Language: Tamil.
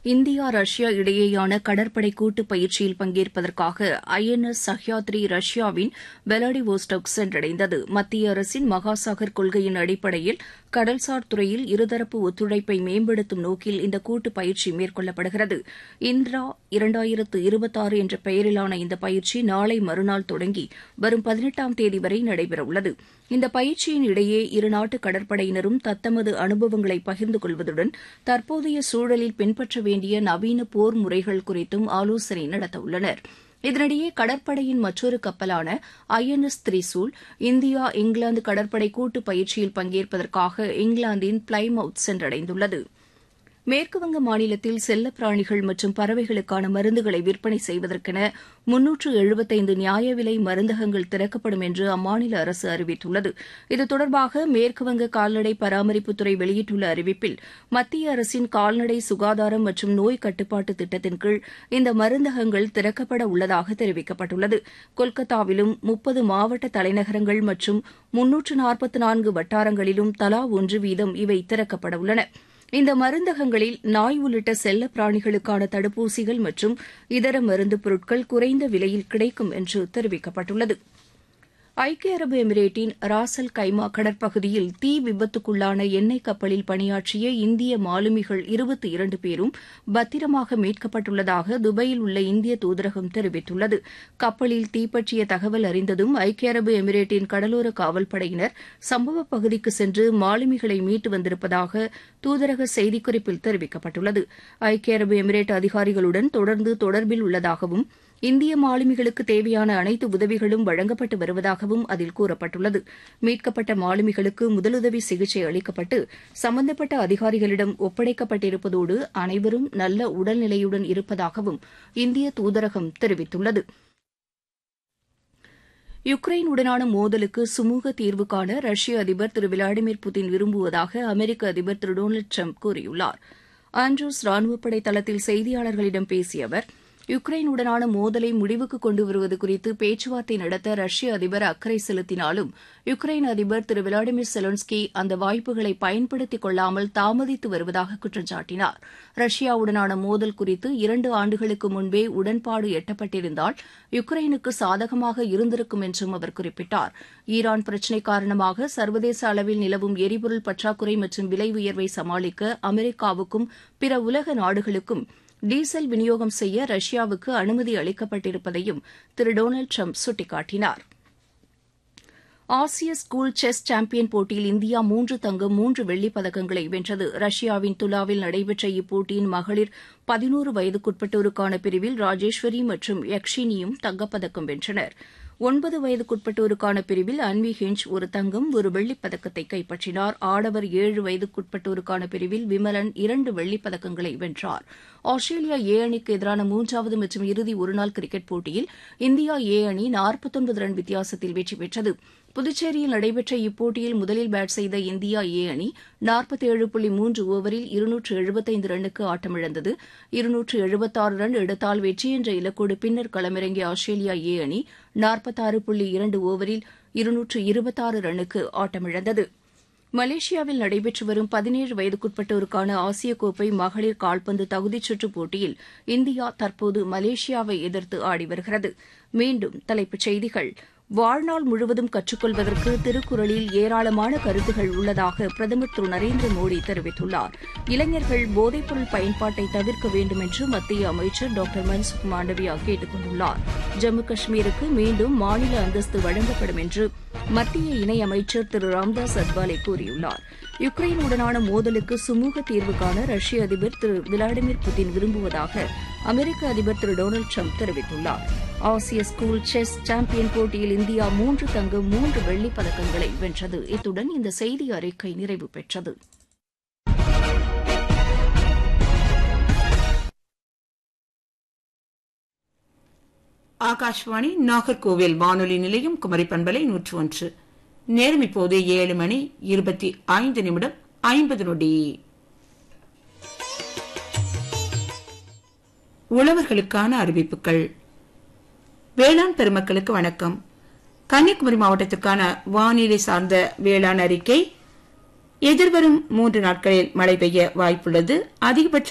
இந்தியா ரஷ்யா இடையேயான கடற்படை கூட்டு பயிற்சியில் பங்கேற்பதற்காக ஐ என் எஸ் சஹ்யாத்ரி ரஷ்யாவின் வெலாடிவோஸ்டோக் சென்றடைந்தது மத்திய அரசின் மகாசாகர் கொள்கையின் அடிப்படையில் கடல்சார் துறையில் இருதரப்பு ஒத்துழைப்பை மேம்படுத்தும் நோக்கில் இந்த கூட்டு பயிற்சி மேற்கொள்ளப்படுகிறது இந்திரா இரண்டாயிரத்து இருபத்தாறு என்ற பெயரிலான இந்த பயிற்சி நாளை மறுநாள் தொடங்கி வரும் பதினெட்டாம் தேதி வரை நடைபெறவுள்ளது இந்த பயிற்சியின் இடையே இருநாட்டு கடற்படையினரும் தத்தமது அனுபவங்களை பகிர்ந்து கொள்வதுடன் தற்போதைய சூழலில் பின்பற்ற வேண்டிய நவீன போர் முறைகள் குறித்தும் ஆலோசனை நடத்தவுள்ளனா் இதனிடையே கடற்படையின் மற்றொரு கப்பலான I N S Trishul India இங்கிலாந்து கடற்படை கூட்டு பயிற்சியில் பங்கேற்பதற்காக இங்கிலாந்தின் பிளைமவுத் சென்றடைந்துள்ளது மேற்குவங்க மாநிலத்தில் செல்லப்பிராணிகள் மற்றும் பறவைகளுக்கான மருந்துகளை விற்பனை செய்வதற்கென முன்னூற்று எழுபத்தைந்து நியாய விலை மருந்தகங்கள் திறக்கப்படும் என்று அம்மாநில அரசு அறிவித்துள்ளது இது தொடர்பாக மேற்குவங்க கால்நடை பராமரிப்புத்துறை வெளியிட்டுள்ள அறிவிப்பில் மத்திய அரசின் கால்நடை சுகாதாரம் மற்றும் நோய் கட்டுப்பாட்டு திட்டத்தின் கீழ் இந்த மருந்தகங்கள் திறக்கப்பட உள்ளதாக தெரிவிக்கப்பட்டுள்ளது கொல்கத்தாவிலும் முப்பது மாவட்ட தலைநகரங்கள் மற்றும் முன்னூற்று நாற்பத்தி நான்கு வட்டாரங்களிலும் தலா ஒன்று வீதம் இவை திறக்கப்பட உள்ளன இந்த மருந்தகங்களில் நாய் உள்ளிட்ட செல்ல பிராணிகளுக்கான தடுப்பூசிகள் மற்றும் இதர மருந்துப் பொருட்கள் குறைந்த விலையில் கிடைக்கும் என்று தெரிவிக்கப்பட்டுள்ளது ஐக்கிய அரபு எமிரேட்டின் ராசல் கைமா கடற்பகுதியில் தீ விபத்துக்குள்ளான எண்ணெய் கப்பலில் பணியாற்றிய இந்திய மாலுமிகள் இருபத்தி இரண்டு பேரும் பத்திரமாக மீட்கப்பட்டுள்ளதாக துபாயில் உள்ள இந்திய தூதரகம் தெரிவித்துள்ளது கப்பலில் தீப்பற்றிய தகவல் அறிந்ததும் ஐக்கிய அரபு எமிரேட்டின் கடலோர காவல்படையினர் சம்பவ பகுதிக்கு சென்று மாலுமிகளை மீட்டு வந்திருப்பதாக தூதரக செய்திக்குறிப்பில் தெரிவிக்கப்பட்டுள்ளது ஐக்கிய அரபு எமிரேட் அதிகாரிகளுடன் தொடர்ந்து தொடர்பில் உள்ளதாகவும் இந்திய மாலுமிகளுக்கு தேவையான அனைத்து உதவிகளும் வழங்கப்பட்டு வருவதாகவும் அதில் கூறப்பட்டுள்ளது மீட்கப்பட்ட மாலுமிகளுக்கு முதலுதவி சிகிச்சை அளிக்கப்பட்டு சம்பந்தப்பட்ட அதிகாரிகளிடம் ஒப்படைக்கப்பட்டிருப்பதோடு அனைவரும் நல்ல உடல்நிலையுடன் இருப்பதாகவும் இந்திய தூதரகம் தெரிவித்துள்ளது யுக்ரைனுடனான மோதலுக்கு சுமூக தீர்வு காண ரஷ்ய அதிபர் திரு விளாடிமிர் புதின் விரும்புவதாக அமெரிக்க அதிபர் திரு டொனால்டு ட்ரம்ப் கூறியுள்ளார் ஆண்ட்ரூஸ் ராணுவப்படை தளத்தில் செய்தியாளர்களிடம் பேசிய அவர் யுக்ரைனுடனான மோதலை முடிவுக்கு கொண்டு வருவது குறித்து பேச்சுவார்த்தை நடத்த ரஷ்ய அதிபர் அக்கறை செலுத்தினாலும் யுக்ரைன் அதிபர் திரு விளாடிமிர் செலன்ஸ்கி அந்த வாய்ப்புகளை பயன்படுத்திக் கொள்ளாமல் தாமதித்து வருவதாக குற்றம் சாட்டினார் ரஷ்யாவுடனான மோதல் குறித்து இரண்டு ஆண்டுகளுக்கு முன்பே உடன்பாடு எட்டப்பட்டிருந்தால் யுக்ரைனுக்கு சாதகமாக இருந்திருக்கும் என்றும் அவர் குறிப்பிட்டார் ஈரான் பிரச்சினை காரணமாக சர்வதேச அளவில் நிலவும் எரிபொருள் பற்றாக்குறை மற்றும் விலை உயர்வை சமாளிக்க அமெரிக்காவுக்கும் பிற உலக நாடுகளுக்கும் டீசல் விநியோகம் செய்ய ரஷ்யாவுக்கு அனுமதி அளிக்கப்பட்டிருப்பதையும் திரு டொனால்டு ட்ரம்ப் சுட்டிக்காட்டினார் ஆசிய ஸ்கூல் செஸ் சாம்பியன் போட்டியில் இந்தியா மூன்று தங்கம் மூன்று வெள்ளிப் பதக்கங்களை வென்றது ரஷ்யாவின் துலாவில் நடைபெற்ற இப்போட்டியின் மகளிர் பதினோரு வயதுக்குட்பட்டோருக்கான பிரிவில் ராஜேஸ்வரி மற்றும் யக்ஷினியும் தங்கப்பதக்கம் வென்றனர் ஒன்பது வயதுக்குட்பட்டோருக்கான பிரிவில் அன்வி ஹிஞ்ச் ஒரு தங்கம் ஒரு வெள்ளிப் பதக்கத்தை கைப்பற்றினார் ஆடவர் ஏழு வயதுக்குட்பட்டோருக்கான பிரிவில் விமலன் இரண்டு வெள்ளிப் பதக்கங்களை வென்றார் ஆஸ்திரேலியா ஏ அணிக்கு எதிரான மூன்றாவது மற்றும் இறுதி ஒருநாள் கிரிக்கெட் போட்டியில் இந்தியா ஏ அணி நாற்பத்தொன்பது ரன் வித்தியாசத்தில் வெற்றி பெற்றது புதுச்சேரியில் நடைபெற்ற இப்போட்டியில் முதலில் பேட் செய்த இந்தியா ஏ அணி நாற்பத்தேழு புள்ளி மூன்று ஓவரில் இருநூற்று எழுபத்தைந்து ரன்னுக்கு ஆட்டமிழந்தது இருநூற்று எழுபத்தாறு ரன் எடுத்தால் வெற்றி என்ற இலக்கோடு பின்னர் களமிறங்கிய ஆஸ்திரேலியா ஏ அணி நாற்பத்தாறு புள்ளி இரண்டு ஓவரில் இருநூற்று இருபத்தாறு ரன்னுக்கு ஆட்டமிழந்தது மலேசியாவில் நடைபெற்று வரும் பதினேழு வயதுக்குட்பட்டோருக்கான ஆசிய கோப்பை மகளிர் கால்பந்து தகுதிச் சுற்றுப் போட்டியில் இந்தியா தற்போது மலேசியாவை எதிர்த்து ஆடி வருகிறது மீண்டும் தலைப்புச் செய்திகள் வாழ்நாள் முழுவதும் கற்றுக்கொள்வதற்கு திருக்குறளில் ஏராளமான கருத்துகள் உள்ளதாக பிரதமர் திரு நரேந்திர மோடி தெரிவித்துள்ளார் இளைஞர்கள் போதைப்பொருள் பயன்பாட்டை தவிர்க்க வேண்டும் என்று மத்திய அமைச்சர் டாக்டர் மன்சுக் மாண்டவியா கேட்டுக் கொண்டுள்ளார் ஜம்மு காஷ்மீருக்கு மீண்டும் மாநில அந்தஸ்து வழங்கப்படும் என்று மத்திய இணையமைச்சர் திரு ராம்தாஸ் அத்வாலே கூறியுள்ளார் யுக்ரைனுடனான மோதலுக்கு சுமூக தீர்வு காண ரஷ்ய அதிபர் திரு விளாடிமிர் புதின் விரும்புவதாக அமெரிக்க அதிபர் திரு டொனால்டு ட்ரம்ப் தெரிவித்துள்ளார் ஆசிய ஸ்கூல் செஸ் சாம்பியன் போட்டியில் இந்தியா மூன்று தங்கம் மூன்று வெள்ளிப் பதக்கங்களை வென்றது இத்துடன் இந்த செய்தி அறிக்கை நிறைவு பெற்றது ஆகாஷ்வாணி நாகர்கோவில் வானொலி நிலையம் குமரி பண்பலை நூற்று ஒன்று நேரம் இப்போது ஏழு மணி இருபத்தி ஐந்து நிமிடம் ஐம்பது நொடி உழவர்களுக்கான அறிவிப்புகள் வேளாண் பெருமக்களுக்கு வணக்கம் கன்னியாகுமரி மாவட்டத்திற்கான வானிலை சார்ந்த வேளாண் அறிக்கை எதிர்வரும் மூன்று நாட்களில் மழை பெய்ய வாய்ப்புள்ளது அதிகபட்ச